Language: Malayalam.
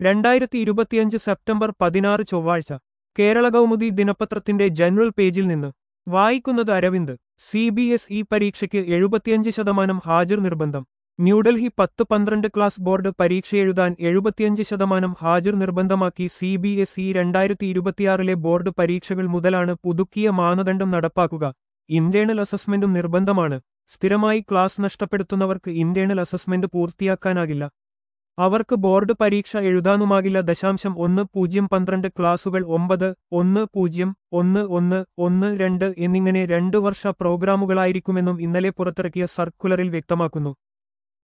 രണ്ടായിരത്തി ഇരുപത്തിയഞ്ച് സെപ്റ്റംബർ പതിനാറ് ചൊവ്വാഴ്ച കേരള കൗമുദി ദിനപത്രത്തിന്റെ ജനറൽ പേജിൽ നിന്ന് വായിക്കുന്നത് Aravind C B S E പരീക്ഷയ്ക്ക് എഴുപത്തിയഞ്ച് ശതമാനം ഹാജർ നിർബന്ധം ന്യൂഡൽഹി പത്ത് പന്ത്രണ്ട് ക്ലാസ് ബോർഡ് പരീക്ഷ എഴുതാൻ എഴുപത്തിയഞ്ച് ശതമാനം ഹാജർ നിർബന്ധമാക്കി സി ബി എസ് ഇ രണ്ടായിരത്തി ഇരുപത്തിയാറിലെ ബോർഡ് പരീക്ഷകൾ മുതലാണ് പുതുക്കിയ മാനദണ്ഡം നടപ്പാക്കുക ഇന്റേണൽ അസസ്മെന്റും നിർബന്ധമാണ് സ്ഥിരമായി ക്ലാസ് നഷ്ടപ്പെടുത്തുന്നവർക്ക് ഇന്റേണൽ അസസ്മെന്റ് പൂർത്തിയാക്കാനാകില്ല അവർക്ക് ബോർഡ് പരീക്ഷ എഴുതാനുമാകില്ല ദശാംശം ഒന്ന് പൂജ്യം പന്ത്രണ്ട് ക്ലാസുകൾ ഒമ്പത് ഒന്ന് പൂജ്യം ഒന്ന് ഒന്ന് ഒന്ന് രണ്ട് എന്നിങ്ങനെ രണ്ടു വർഷ പ്രോഗ്രാമുകളായിരിക്കുമെന്നും ഇന്നലെ പുറത്തിറക്കിയ സർക്കുലറിൽ വ്യക്തമാക്കുന്നു